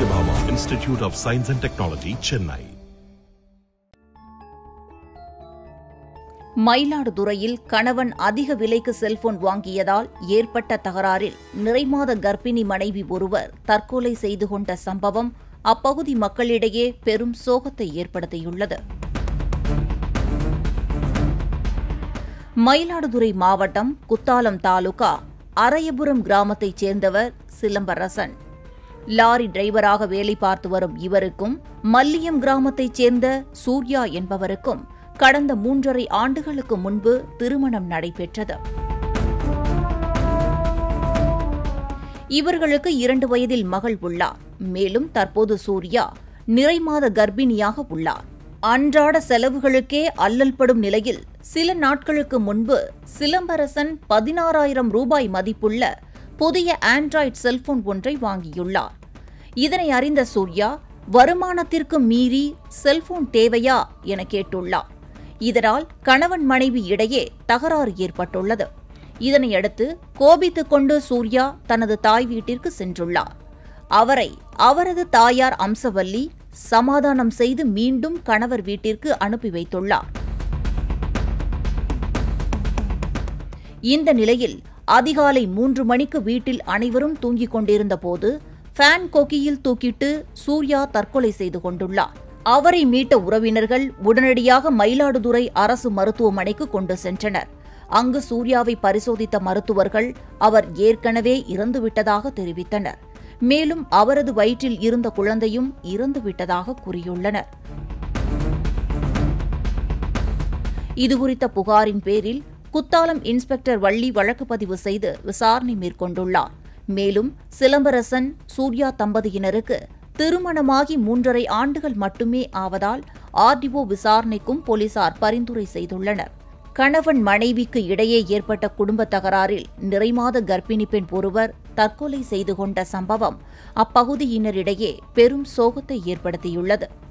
Satyabhama Institute of Science and Technology, Chennai. மயிலாடுதுறையில் கணவன் அதிக விலைக்கு செல்போன் வாங்கியதால் ஏற்பட்ட தகராறில் நிறைமாத கர்ப்பிணி மனைவி ஒருவர் தற்கொலை செய்து கொண்ட சம்பவம் அப்பகுதி மக்களிடையே பெரும் சோகத்தை ஏற்படுத்தியுள்ளது மயிலாடுதுறை மாவட்டம் குத்தாலம் தாலுகா அரையபுரம் கிராமத்தைச் சேர்ந்தவர் சிலம்பரசன் லாரி டிரைவராக வேலை பார்த்து வரும் இவருக்கும் மல்லியம் கிராமத்தைச் சேர்ந்த சூர்யா என்பவருக்கும் கடந்த மூன்றரை ஆண்டுகளுக்கு முன்பு திருமணம் நடைபெற்றது இவர்களுக்கு இரண்டு வயதில் மகள் உள்ளார் மேலும் தற்போது சூர்யா நிறைமாத கர்ப்பிணியாக உள்ளார் அன்றாட செலவுகளுக்கே அல்லல்படும் நிலையில் சில நாட்களுக்கு முன்பு சிலம்பரசன் பதினாறாயிரம் ரூபாய் மதிப்புள்ள புதிய ஆண்ட்ராய்டு செல்போன் ஒன்றை வாங்கியுள்ளார் இதனை அறிந்த சூர்யா வருமானத்திற்கு மீறி செல்போன் தேவையா என கேட்டுள்ளார் இதனால் கணவன் மனைவி இடையே தகராறு ஏற்பட்டுள்ளது இதனையடுத்து கோபித்துக் கொண்டு சூர்யா தனது தாய் வீட்டிற்கு சென்றுள்ளார் அவரை அவரது தாயார் அம்சவல்லி சமாதானம் செய்து மீண்டும் கணவர் வீட்டிற்கு அனுப்பி வைத்துள்ளார் இந்த நிலையில் அதிகாலை மூன்று மணிக்கு வீட்டில் அனைவரும் தூங்கிக் கொண்டிருந்த போது ஃபேன் கொக்கியில் தூக்கிட்டு சூர்யா தற்கொலை செய்து கொண்டுள்ளார் அவரை மீட்ட உறவினர்கள் உடனடியாக மயிலாடுதுறை அரசு மருத்துவமனைக்கு கொண்டு சென்றனர் அங்கு சூர்யாவை பரிசோதித்த மருத்துவர்கள் அவர் ஏற்கனவே இறந்துவிட்டதாக தெரிவித்தனர் மேலும் அவரது வயிற்றில் இருந்த குழந்தையும் இறந்துவிட்டதாக கூறியுள்ளனர் இதுகுறித்த புகாரின் பேரில் குத்தாலம் இன்ஸ்பெக்டர் வள்ளி வழக்கு பதிவு செய்து விசாரணை மேற்கொண்டுள்ளார் மேலும் சிலம்பரசன் சூர்யா தம்பதியினருக்கு திருமணமாகி மூன்றரை ஆண்டுகள் மட்டுமே ஆவதால் ஆர்டிஓ விசாரணைக்கும் போலீசார் பரிந்துரை செய்துள்ளனர் கணவன் மனைவிக்கு இடையே ஏற்பட்ட குடும்ப தகராறில் நிறைமாத கர்ப்பிணி பெண் ஒருவர் தற்கொலை செய்து கொண்ட சம்பவம் அப்பகுதியினரிடையே பெரும் சோகத்தை ஏற்படுத்தியுள்ளது